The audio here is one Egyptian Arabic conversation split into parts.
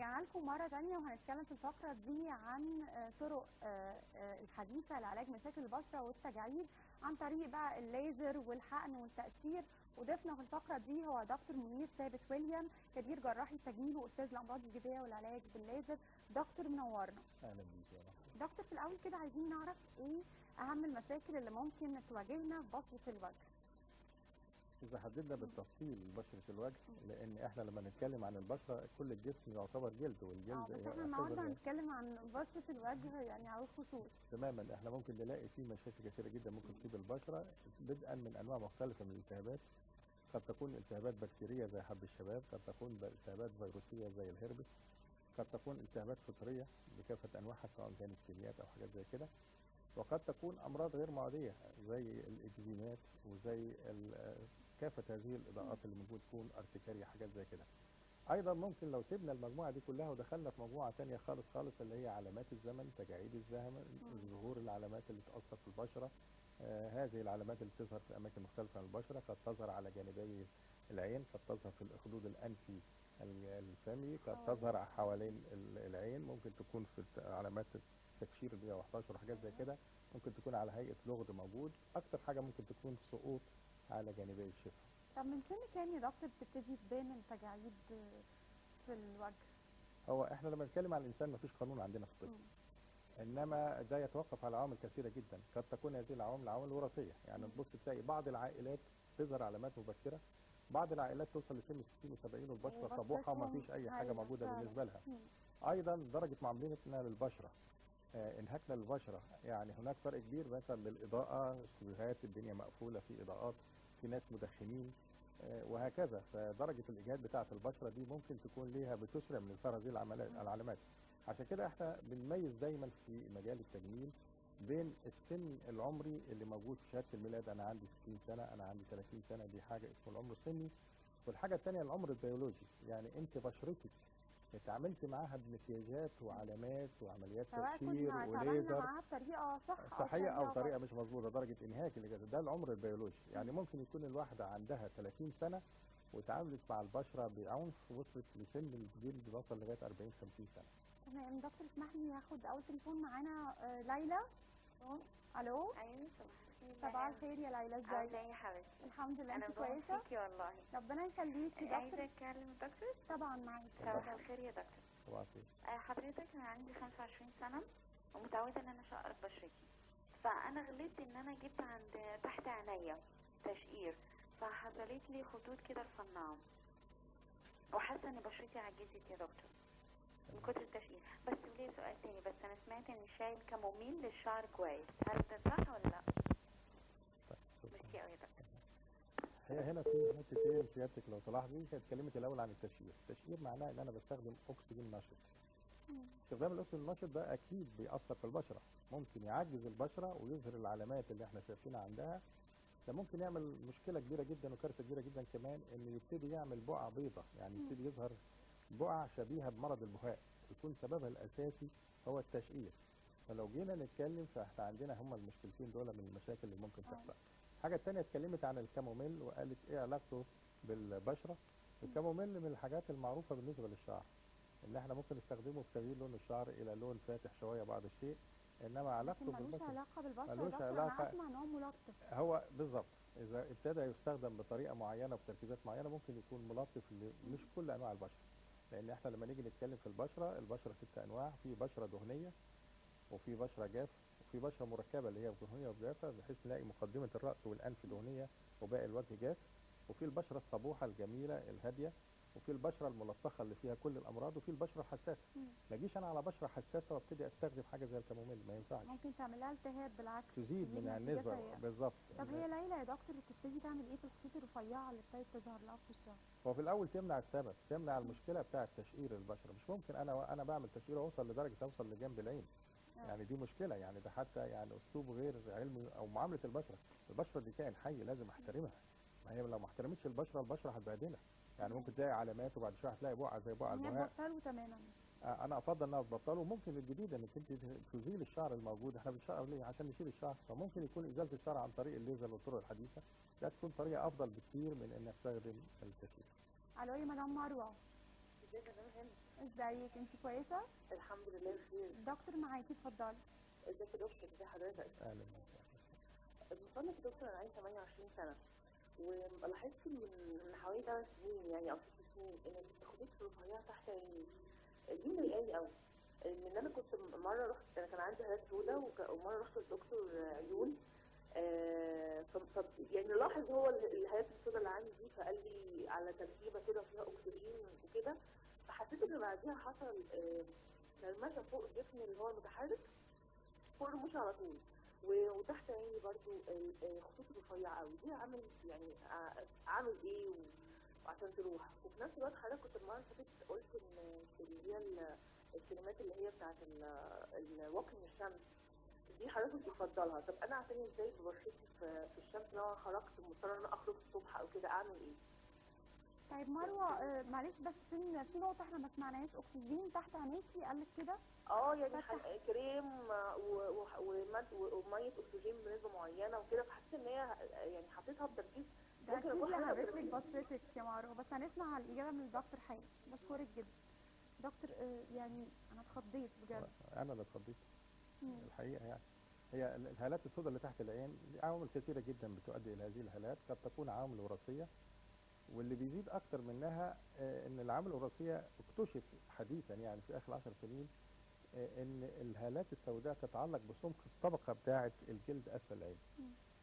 رجعنا لكم مرة تانية وهنتكلم في الفقرة دي عن آه، طرق آه، آه، الحديثة لعلاج مشاكل البشرة والتجاعيد عن طريق بقى الليزر والحقن والتقشير وضيفنا في الفقرة دي هو دكتور منير ثابت ويليام كبير جراحي التجميل وأستاذ الأمراض الجلدية والعلاج بالليزر دكتور منورنا اهلا بيك يا رب دكتور في الأول كده عايزين نعرف إيه أهم المشاكل اللي ممكن تواجهنا في بشرة الوجه اذا حددنا بالتفصيل بشره الوجه لان احنا لما نتكلم عن البشره كل الجسم يعتبر جلد اه والجلد بس احنا يعتبر النهارده يعني هنتكلم عن بشرة الوجه يعني على الخصوص تماما احنا ممكن نلاقي فيه مشاكل كثيره جدا ممكن تصيب البشره بدءا من انواع مختلفه من الالتهابات قد تكون التهابات بكتيريه زي حب الشباب قد تكون التهابات فيروسيه زي الهربس قد تكون التهابات فطريه بكافه انواعها سواء كانت كيميات او حاجات زي كده وقد تكون امراض غير معديه زي الاكزيمات وزي ال- كافه هذه الاضاءات اللي ممكن تكون ارتكاريه حاجات زي كده ايضا ممكن لو سيبنا المجموعه دي كلها ودخلنا في مجموعه تانية خالص خالص اللي هي علامات الزمن تجاعيد الزمن ظهور العلامات اللي تاثر في البشره آه هذه العلامات اللي بتظهر في اماكن مختلفه من البشره قد تظهر على جانبي العين قد تظهر في الاخدود الانفي ال- الفمي قد آه. تظهر حوالين ال- العين ممكن تكون في الت- علامات التكشير ال 111 وحاجات زي كده ممكن تكون على هيئه لغد موجود اكتر حاجه ممكن تكون سقوط على جانبي الشفه طب من سن كام يا دكتور بتبتدي تبان التجاعيد في الوجه؟ هو احنا لما نتكلم عن الانسان مفيش قانون عندنا في الطب مم. انما ده يتوقف على عوامل كثيره جدا قد تكون هذه العوامل عوامل وراثيه يعني مم. تبص تلاقي بعض العائلات تظهر علامات مبكره بعض العائلات توصل لسن 60 و70 والبشره صبوحه وما فيش اي حاجه هايلة موجوده فعلا. بالنسبه لها مم. ايضا درجه معاملتنا للبشره آه، انهاكنا للبشره يعني هناك فرق كبير مثلا بالاضاءه استوديوهات الدنيا مقفوله في اضاءات في ناس مدخنين آه، وهكذا فدرجه الاجهاد بتاعه البشره دي ممكن تكون ليها بتسرع من اظهار هذه العملات- العلامات عشان كده احنا بنميز دايما في مجال التجميل بين السن العمري اللي موجود في شهاده الميلاد انا عندي 60 سنه انا عندي 30 سنه دي حاجه اسمه العمر السني والحاجه الثانيه العمر البيولوجي يعني انت بشرتك اتعاملت معاها بمكياجات وعلامات وعمليات سواء تكشير كنا اتعاملنا وليزر معاها بطريقة صح صحيه او غلط. طريقه مش مظبوطه درجه انهاك اللي كده ده العمر البيولوجي يعني ممكن يكون الواحده عندها 30 سنه وتعاملت مع البشره بعنف وصلت لسن الجلد وصل لغايه 40 50 سنه تمام دكتور اسمح لي هاخد أول تليفون معانا آه، ليلى ألو ايوه صباح الخير صباح الخير يا ليلى عامله ازيك؟ ايه يا حبيبتي الحمد لله انا انت بموت كويسة؟ فيكي والله ربنا يخليكي عايزه دكتور اتكلم دكتور طبعا معاكي صباح اتفضلي. الخير يا دكتور طبعا في آه، حضرتك انا عندي 25 سنه ومتعوده ان انا اشقر بشرتي فانا غلطت ان انا جبت عند تحت عينيا تشقير فحصلت لي خطوط كده رفنعه وحاسه ان بشرتي عجزت يا دكتور من كتر التشقير بس ليه سؤال تاني بس انا سمعت ان شاي الكموميل للشعر كويس هل ده صح ولا لا؟ طيب شكرا. ميرسي قوي يا دكتور هي هنا في حتتين سيادتك لو تلاحظي هي اتكلمت الاول عن التشهير، التشهير معناه ان انا بستخدم اكسجين نشط. مم. استخدام الاكسجين النشط ده اكيد بيأثر في البشره، ممكن يعجز البشره ويظهر العلامات اللي احنا شايفينها عندها ده ممكن يعمل مشكله كبيره جدا وكارثه كبيره جدا كمان ان يبتدي يعمل بقع بيضاء، يعني مم. يبتدي يظهر بقع شبيهه بمرض البهاء، يكون سببها الاساسي هو التشقير. فلو جينا نتكلم فاحنا عندنا هما المشكلتين دول من المشاكل اللي ممكن آه. تحصل. الحاجه الثانيه اتكلمت عن الكاموميل وقالت ايه علاقته بالبشره الكاموميل من الحاجات المعروفه بالنسبه للشعر ان احنا ممكن نستخدمه في تغيير لون الشعر الى لون فاتح شويه بعض الشيء انما علاقته لكن ملوش بالبشره علاقة بالبشرة يا ملوش دكتور أنا علاقة. أسمع إن هو ملطف هو بالظبط اذا ابتدى يستخدم بطريقه معينه وبتركيزات معينه ممكن يكون ملطف ل- مش كل انواع البشره لان احنا لما نيجي نتكلم في البشره البشره ست انواع في بشره دهنيه وفي بشره جاف وفي بشره مركبه اللي هي دهنيه وجافه بحيث نلاقي مقدمه الراس والانف دهنيه وباقي الوجه جاف وفي البشره الصبوحه الجميله الهاديه وفي البشره الملطخه اللي فيها كل الامراض وفي البشره الحساسه مم. ما اجيش انا على بشره حساسه وابتدي استخدم حاجه زي الكاموميل ما ينفعش ممكن تعمل لها التهاب بالعكس تزيد تزيد من نتيجة النسبه سيئة. بالظبط طب هي ليلى يا دكتور بتبتدي تعمل ايه في الخطوط الرفيعة اللي ابتدت تظهر لها في الشعر؟ هو في الاول تمنع السبب تمنع المشكله بتاعه تشقير البشره مش ممكن انا انا بعمل تشقير اوصل لدرجه اوصل لجنب العين آه. يعني دي مشكله يعني ده حتى يعني اسلوب غير علمي او معامله البشره البشره دي كائن حي لازم احترمها ما هي لو ما احترمتش البشره البشره هتبهدلها يعني ممكن تلاقي علامات وبعد شويه هتلاقي بقعه زي بقع ان هي البهاء تبطله تماما آه، انا افضل انها تبطله وممكن الجديد انك انت تزيل الشعر الموجود احنا بنشقر ليه عشان نشيل الشعر فممكن يكون ازاله الشعر عن طريق الليزر والطرق الحديثه ده تكون طريقه افضل بكثير من انك تستخدم التشقير الو يا مدام مروة ازيك يا مدام هند ازيك انت كويسه الحمد لله بخير الدكتور معاكي اتفضلي ازيك يا دكتور ازي حضرتك اهلا وسهلا المصنف يا دكتور انا عندي 28 سنه ولاحظت من من حوالي 3 سنين يعني او 6 سنين ان الخطوط الرفيعه تحت عيني دي مضايقاني قوي ان انا كنت مره رحت انا كان عندي هالات سوداء وك- ومره رحت للدكتور عيون آه، ف- ف- يعني لاحظ هو ال- الهالات السوداء اللي عندي دي فقال لي على تركيبه كده فيها اكسجين وكده فحسيت ان بعديها حصل آه، كرمشه فوق الجفن اللي هو المتحرك فوق الرموش على طول و- وتحت عيني برضو ال- الخطوط الرفيعه قوي دي عامل يعني ع- عامل ايه و- وعشان تروح وفي نفس الوقت حضرتك كنت المره اللي فاتت قلت ان اللي هي ال- الكلمات اللي هي بتاعت ال- الواقي من الشمس دي حضرتك بتفضلها طب انا اعتني ازاي ببشرتي في في الشمس لو انا خرجت مضطره ان انا اخرج الصبح او كده اعمل ايه؟ طيب مروه آه، معلش بس عشان في نقطه احنا ما سمعناهاش اكسجين تحت عينيكي قال لك كده اه يعني فتح. ح- كريم و- و- ومد- وميه اكسجين بنسبه معينه وكده فحسيت ان هي يعني حطيتها بتركيز ده ممكن اكيد اكون حاجه هبت لك بتركيز. بشرتك يا مروه بس هنسمع الاجابه من الدكتور حاجه بشكرك جدا دكتور آه، يعني انا اتخضيت بجد انا اللي اتخضيت مم. الحقيقه يعني هي ال- الهالات السوداء اللي تحت العين دي عوامل كثيره جدا بتؤدي الى هذه الهالات قد تكون عوامل وراثيه واللي بيزيد اكتر منها آه، ان العوامل الوراثيه اكتشف حديثا يعني في اخر عشر سنين آه، ان الهالات السوداء تتعلق بسمك الطبقه بتاعه الجلد اسفل العين مم.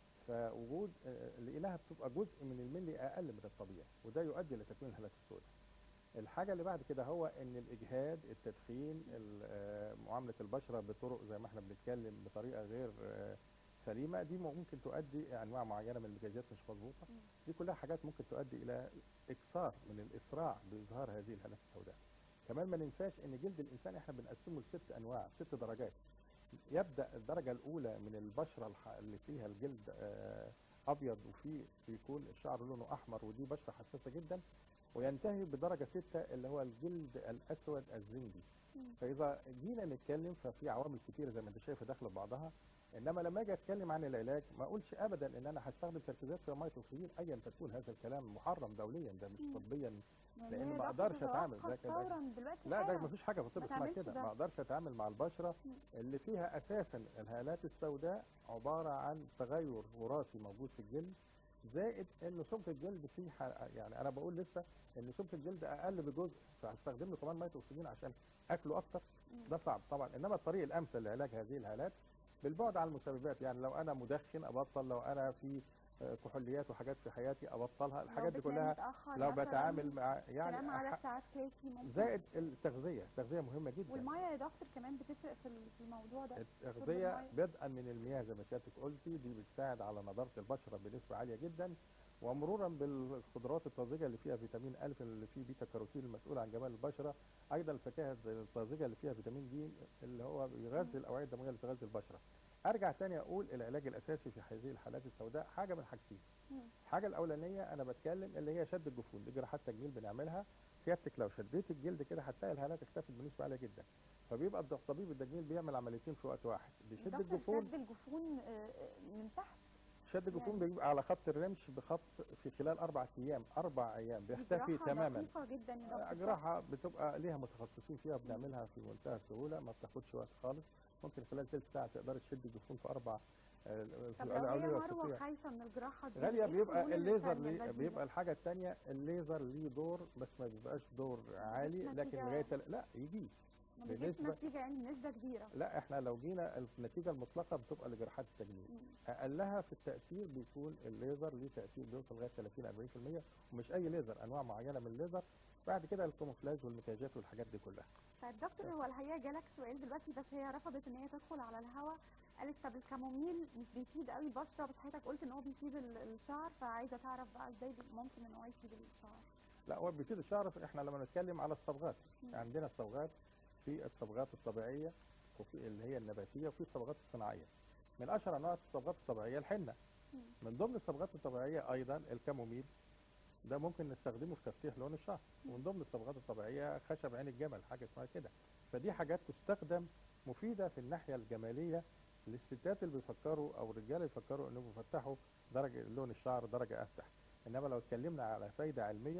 فوجود آه، لقيناها بتبقى جزء من الملي اقل من الطبيعي وده يؤدي لتكوين الهالات السوداء الحاجة اللي بعد كده هو ان الاجهاد التدخين ال- آه، معاملة البشرة بطرق زي ما احنا بنتكلم بطريقة غير آه، سليمة دي ممكن تؤدي انواع معينة من المكياجات مش مظبوطة مم. دي كلها حاجات ممكن تؤدي الى اكثار من الاسراع باظهار هذه الهالات السوداء كمان ما ننساش ان جلد الانسان احنا بنقسمه لست انواع ست درجات يبدا الدرجه الاولى من البشره الح- اللي فيها الجلد آه، ابيض وفيه بيكون الشعر لونه احمر ودي بشره حساسه جدا وينتهي بدرجه ستة اللي هو الجلد الاسود الزنجي مم. فاذا جينا نتكلم ففي عوامل كتيره زي ما انت شايفه داخله في بعضها انما لما اجي اتكلم عن العلاج ما اقولش ابدا ان انا هستخدم تركيزات في ميه الاكسجين ايا تكون هذا الكلام محرم دوليا ده مش مم. طبيا يعني لأن هي ما دكتور أقدرش أتعامل تتوقف زي كده. فورا دلوقتي لا ده حالا. ما فيش حاجه في الطب ما اسمها تعملش كده ده. ما اقدرش اتعامل مع البشره مم. اللي فيها اساسا الهالات السوداء عباره عن تغير وراثي موجود في الجلد زائد ان سمك الجلد فيه ح... يعني انا بقول لسه ان سمك الجلد اقل بجزء فهستخدم له كمان ميه اكسجين عشان اكله اكتر مم. ده صعب طبعا انما الطريق الامثل لعلاج هذه الهالات بالبعد عن المسببات يعني لو انا مدخن ابطل لو انا في آه، كحوليات وحاجات في حياتي ابطلها لو الحاجات دي بتنام كلها متأخر لو مثلاً، بتعامل مع تنام يعني عدد أح- ساعات كافي ممكن زائد التغذيه التغذيه مهمه جدا والميه يا دكتور كمان بتفرق في ال- في الموضوع ده التغذية المية. بدءا من المياه زي ما سيادتك قلتي دي بتساعد على نضارة البشرة بنسبة عالية جدا ومرورا بالخضروات الطازجة اللي فيها فيتامين ألف اللي فيه بيتا كاروتين المسؤول عن جمال البشرة أيضا الفاكهة الطازجة اللي فيها فيتامين دي اللي هو بيغذي الأوعية الدموية اللي بتغذي البشرة أرجع تاني أقول العلاج الأساسي في هذه الحالات السوداء حاجة من حاجتين مم. الحاجة الأولانية أنا بتكلم اللي هي شد الجفون دي جراحات تجميل بنعملها سيادتك لو شديت الجلد كده هتلاقي الهالات اختفت بنسبة عالية جدا فبيبقى الد- الطبيب التجميل بيعمل عمليتين في وقت واحد بيشد دكتور الجفون شد الجفون آه، آه، من تحت شد الجفون يعني- بيبقى على خط الرمش بخط في خلال اربع ايام اربع ايام دي بيختفي جراحة تماما دقيقة جدا يا دكتور جراحه بتبقى ليها متخصصين فيها بنعملها في منتهى السهوله ما بتاخدش وقت خالص ممكن خلال ثلث ساعه تقدر تشد الجفون في اربع آه، في طب لو هي العلوية مروه والسفلية. خايفه من الجراحه دي غالية إيه بيبقى الحلول الليزر التانية ليه البديلة؟ بيبقى الحاجة التانية الليزر ليه دور بس ما بيبقاش دور عالي لكن نتيجة. لغاية ال- لا يجي ما بيجيبش بالنسبة- نتيجه يعني نسبه كبيره لا احنا لو جينا النتيجة المطلقة بتبقى لجراحات التجميل مم. اقلها في التأثير بيكون الليزر ليه تأثير بيوصل لغاية 30 40% ومش اي ليزر انواع معينة من الليزر بعد كده الكاموفلاج والمكياجات والحاجات دي كلها طيب دكتور هو الحقيقه جالك سؤال دلوقتي بس هي رفضت ان هي تدخل على الهواء قالت طب الكاموميل مش بيفيد قوي البشره بس حضرتك قلت ان هو بيفيد ال- الشعر فعايزه تعرف بقى ازاي بي- ممكن ان هو يفيد الشعر لا هو بيفيد الشعر في- احنا لما نتكلم على الصبغات مم. عندنا الصبغات في الصبغات الطبيعية وفي اللي هي النباتية وفي الصبغات الصناعية من اشهر انواع الصبغات الطبيعية الحنة مم. من ضمن الصبغات الطبيعية ايضا الكاموميل ده ممكن نستخدمه في تفتيح لون الشعر ومن ضمن الصبغات الطبيعية خشب عين الجمل حاجة اسمها كده فدي حاجات تستخدم مفيدة في الناحية الجمالية للستات اللي بيفكروا او الرجال اللي بيفكروا انهم يفتحوا درجة لون الشعر درجة افتح انما لو اتكلمنا على فايدة علمية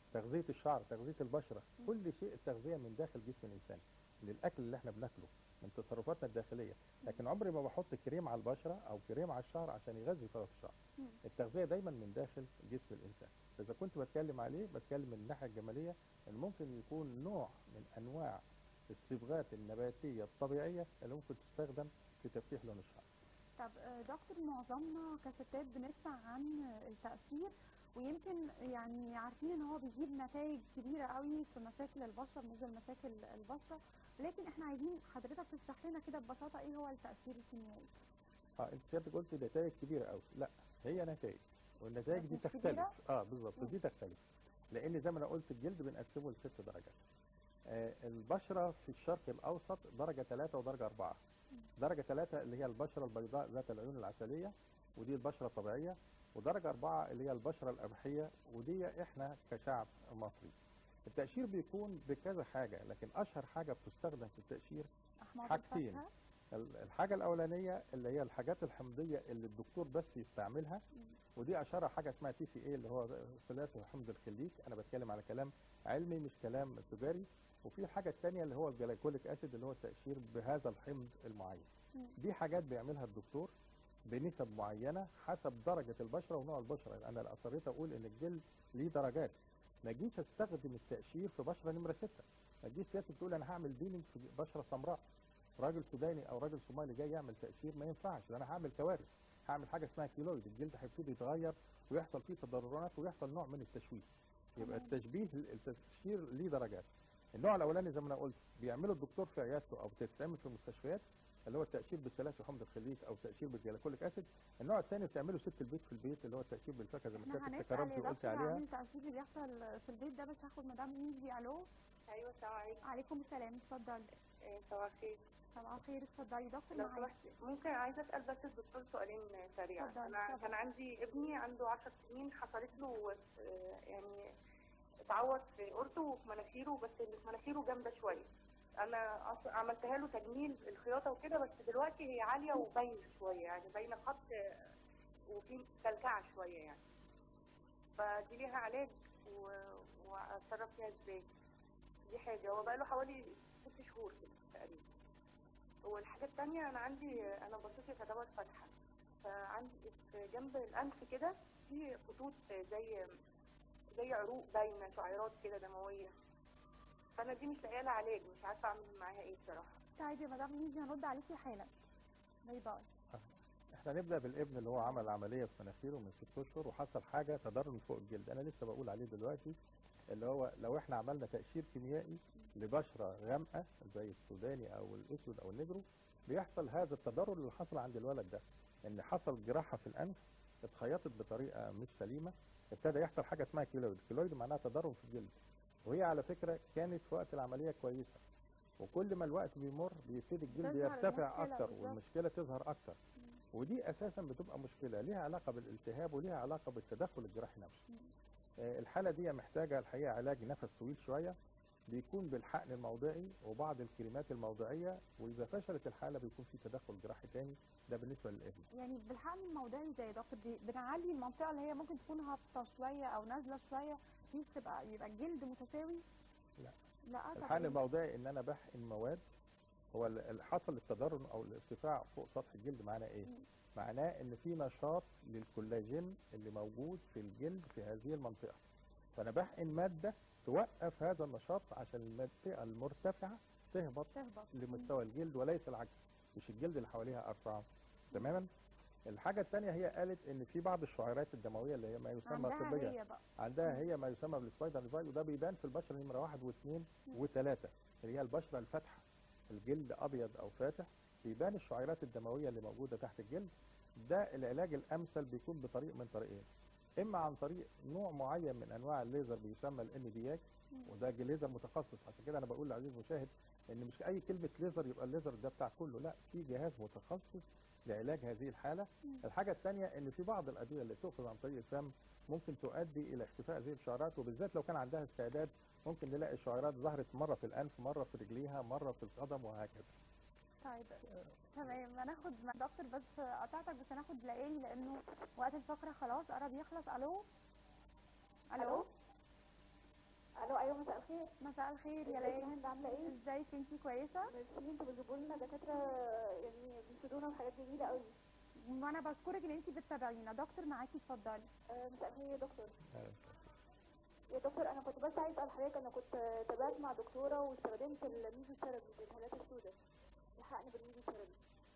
تغذيه الشعر تغذيه البشره مم. كل شيء التغذيه من داخل جسم الانسان من الاكل اللي احنا بناكله من تصرفاتنا الداخليه لكن عمري ما بحط كريم على البشره او كريم على الشعر عشان يغذي طرف الشعر مم. التغذيه دايما من داخل جسم الانسان اذا كنت بتكلم عليه بتكلم من الناحيه الجماليه ان ممكن يكون نوع من انواع الصبغات النباتيه الطبيعيه اللي ممكن تستخدم في تفتيح لون الشعر طب آه، دكتور معظمنا كستات بنسمع عن آه، التقشير ويمكن يعني عارفين ان هو بيجيب نتائج كبيره قوي في مشاكل البشره بالنسبه لمشاكل البشره لكن احنا عايزين حضرتك تشرح لنا كده ببساطه ايه هو التقشير الكيميائي اه انت كده قلت نتائج كبيره قوي لا هي نتائج والنتائج بس دي مش تختلف كبيرة؟ اه بالظبط مم. دي تختلف لان زي ما انا قلت الجلد بنقسمه لست درجات آه البشره في الشرق الاوسط درجه 3 ودرجه 4 درجه 3 اللي هي البشره البيضاء ذات العيون العسليه ودي البشره الطبيعيه ودرجه 4 اللي هي البشره القمحيه ودي احنا كشعب مصري التقشير بيكون بكذا حاجه لكن اشهر حاجه بتستخدم في التقشير احماض حاجتين. الفاكهه ال- الحاجه الاولانيه اللي هي الحاجات الحمضيه اللي الدكتور بس يستعملها مم. ودي اشهرها حاجه اسمها تي سي اي اللي هو ثلاثي حمض الخليك انا بتكلم على كلام علمي مش كلام تجاري وفي الحاجه الثانيه اللي هو الجلايكوليك اسيد اللي هو التقشير بهذا الحمض المعين مم. دي حاجات بيعملها الدكتور بنسب معينه حسب درجه البشره ونوع البشره انا لا اضطريت اقول ان الجلد ليه درجات ما اجيش استخدم التقشير في بشره نمره سته ما تجيش سيادتك تقول انا هعمل بيلينج في بشره سمراء راجل سوداني او راجل صومالي جاي يعمل تقشير ما ينفعش ده انا هعمل كوارث هعمل حاجه اسمها كيلويد الجلد هيبتدي يتغير ويحصل فيه تضررات ويحصل نوع من التشويه يبقى تمام. التشبيه التقشير ليه درجات النوع الاولاني زي ما انا قلت بيعمله الدكتور في عيادته او بتتعمل في المستشفيات اللي هو التقشير بالثلاثي حمض الخليك او تقشير بالجلاكوليك اسيد النوع الثاني بتعمله ست البيت في البيت اللي هو التقشير بالفاكهه زي ما احنا كانت هنسال تكرمتي يا وقلت دكتور عليها عن التقشير اللي بيحصل في البيت ده بس هاخد مدام ايجي الو ايوه السلام عليكم عليكم السلام اتفضلي إيه، صباح الخير صباح الخير اتفضلي دكتور لو معاكي سمحت ممكن عايزه اسال بس الدكتور سؤالين سريعا اتفضلي، انا اتفضلي. كان عندي ابني عنده 10 سنين حصلت له آه، يعني اتعور في اورته وفي مناخيره بس اللي في مناخيره جامده شويه انا أص- عملتها له تجميل الخياطه وكده بس دلوقتي هي عاليه وباينه شويه يعني باينه خط آه، وفي كلكعه شويه يعني فدي ليها علاج و- واتصرف فيها ازاي دي حاجه هو بقاله حوالي ست شهور كده تقريبا والحاجة التانية أنا عندي أنا بصيتي تعتبر فاتحة فعندي في جنب الأنف كده في خطوط زي زي عروق باينة شعيرات كده دموية فأنا دي مش لاقية لها علاج مش عارفة أعمل معاها إيه بصراحة طيب يا مدام ايجي هنرد عليكي حالا باي باي احنا نبدا بالابن اللي هو عمل عمليه في مناخيره من ست اشهر وحصل حاجه تضرر فوق الجلد انا لسه بقول عليه دلوقتي اللي هو لو احنا عملنا تقشير كيميائي لبشره غامقه زي السوداني او الاسود او النجرو بيحصل هذا التضرر اللي حصل عند الولد ده ان حصل جراحه في الانف اتخيطت بطريقه مش سليمه ابتدى يحصل حاجه اسمها كيلويد كيلويد معناها تضرر في الجلد وهي على فكره كانت في وقت العمليه كويسه وكل ما الوقت بيمر بيبتدي الجلد تظهر يرتفع المشكلة اكتر بالظبط. والمشكله تظهر اكتر ودي اساسا بتبقى مشكله ليها علاقه بالالتهاب وليها علاقه بالتدخل الجراحي نفسه مم. آه، الحاله دي محتاجه الحقيقه علاج نفس طويل شويه بيكون بالحقن الموضعي وبعض الكريمات الموضعيه واذا فشلت الحاله بيكون في تدخل جراحي تاني ده بالنسبه للابن يعني بالحقن الموضعي زي يا دكتور بي- بنعلي المنطقه اللي هي ممكن تكون هابطه شويه او نازله شويه دي تبقى يبقى الجلد متساوي لا. لا طب الحقن إيه؟ الموضعي ان انا بحقن مواد هو ال- اللي حصل التضرر او الارتفاع فوق سطح الجلد معناه ايه؟ مم. معناه ان في نشاط للكولاجين اللي موجود في الجلد في هذه المنطقه فانا بحقن ماده توقف هذا النشاط عشان المنطقه المرتفعه تهبط تهبط لمستوى الجلد وليس العكس مش الجلد اللي حواليها ارفعه تماما الحاجه الثانيه هي قالت ان في بعض الشعيرات الدمويه اللي هي ما يسمى عندها طبيا هي بقى عندها هي ما يسمى بالسبايدر نيفايل وده بيبان في البشره نمره واحد واثنين مم. وثلاثه اللي هي البشره الفاتحه الجلد ابيض او فاتح بيبان الشعيرات الدمويه اللي موجوده تحت الجلد ده العلاج الامثل بيكون بطريق من طريقين اما عن طريق نوع معين من انواع الليزر بيسمى الان دياك مم. وده ليزر متخصص عشان كده انا بقول للعزيز المشاهد ان مش اي كلمه ليزر يبقى الليزر ده بتاع كله لا في جهاز متخصص لعلاج هذه الحاله مم. الحاجه الثانيه ان في بعض الادويه اللي تؤخذ عن طريق الفم ممكن تؤدي الى اختفاء هذه الشعيرات وبالذات لو كان عندها استعداد ممكن نلاقي الشعيرات ظهرت مره في الانف مره في رجليها مره في القدم وهكذا طيب تمام هناخد مع دكتور بس قطعتك بس هناخد لقاني لانه وقت الفقره خلاص قرب يخلص الو الو ألو؟ مساء الخير يا ازيك ليلى يا هند عامله ايه؟ ازيك انتي كويسه ميرسي انتوا بتجيبوا لنا دكاتره يعني بيفيدونا بحاجات جديده قوي وانا بشكرك ان انتي بتتابعينا دكتور معاكي اتفضلي آه، مساء الخير يا دكتور آه، يا دكتور انا كنت بس عايز اسال حضرتك انا كنت تابعت مع دكتوره واستخدمت الميزوثيرابي للهالات السوداء الحقن بالميزوثيرابي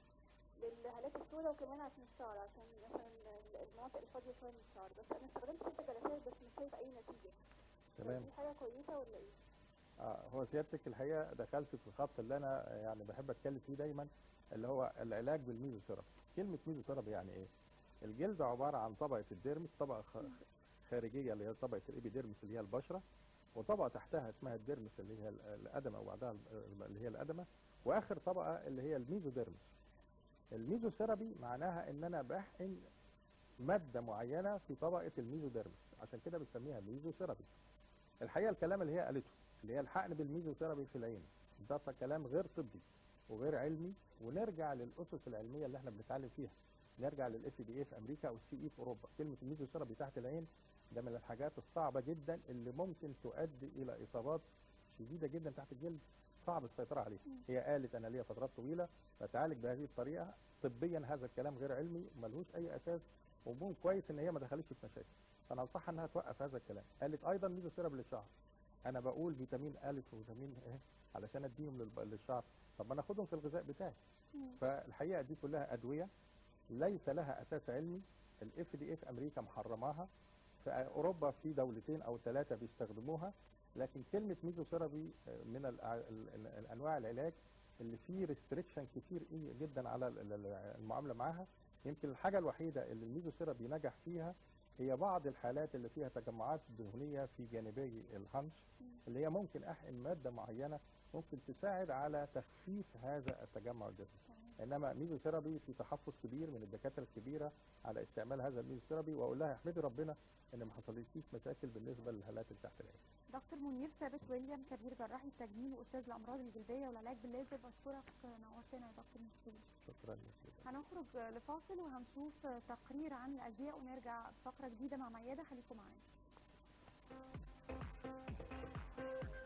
للهالات السوداء وكمان عشان الشعر عشان مثلا المناطق الفاضيه شويه من الشعر بس انا استخدمت ست جلسات بس مش شايفه اي نتيجه تمام دي حاجه كويسه ولا ايه؟ اه هو سيادتك الحقيقه دخلت في الخط اللي انا يعني بحب اتكلم فيه دايما اللي هو العلاج بالميزوثيرابي كلمه ميزوثيرابي يعني ايه الجلد عباره عن طبقه الديرمس طبقه خ- خارجيه اللي هي طبقه الابيديرمس اللي هي البشره وطبقه تحتها اسمها الديرمس اللي هي ال- الادمه وبعدها ال- اللي هي الادمه واخر طبقه اللي هي الميزوديرمس الميزوثيرابي معناها ان انا بحقن ماده معينه في طبقه الميزوديرمس عشان كده بنسميها ميزوثيرابي الحقيقه الكلام اللي هي قالته اللي هي الحقن بالميزوثيرابي في العين ده كلام غير طبي وغير علمي ونرجع للاسس العلميه اللي احنا بنتعلم فيها نرجع للاف دي اي في امريكا او السي اي في اوروبا كلمه الميزوثيرابي تحت العين ده من الحاجات الصعبه جدا اللي ممكن تؤدي الى اصابات شديده جدا تحت الجلد صعب السيطره عليها هي قالت انا ليا فترات طويله بتعالج بهذه الطريقه طبيا هذا الكلام غير علمي ملهوش اي اساس وممكن كويس ان هي ما دخلتش في مشاكل فانا انصحها انها توقف هذا الكلام قالت ايضا ميزوثيرابي للشعر انا بقول فيتامين الف وفيتامين ايه علشان اديهم للب- للشعر طب ما انا اخدهم في الغذاء بتاعي مم. فالحقيقه دي كلها ادويه ليس لها اساس علمي الاف دي اي في امريكا محرماها في اوروبا في دولتين او ثلاثه بيستخدموها لكن كلمه ميزوثيرابي آه، من الأع- ال- ال- الانواع العلاج اللي فيه ريستريكشن كتير إيه جدا على ال- ال- المعامله معاها يمكن الحاجه الوحيده اللي الميزوثيرابي نجح فيها هي بعض الحالات اللي فيها تجمعات دهنيه في جانبي الهنش اللي هي ممكن احقن ماده معينه ممكن تساعد على تخفيف هذا التجمع الجسمي انما ميزوثيرابي في تحفظ كبير من الدكاتره الكبيره على استعمال هذا الميزوثيرابي واقول لها احمدي ربنا ان ما حصلتليش مشاكل بالنسبه للهالات اللي تحت العين دكتور منير ثابت ويليام كبير جراحي التجميل واستاذ الامراض الجلديه والعلاج بالليزر بشكرك نورتنا يا دكتور مكتوب شكرا لك هنخرج لفاصل وهنشوف تقرير عن الازياء ونرجع فقره جديده مع مياده خليكم معانا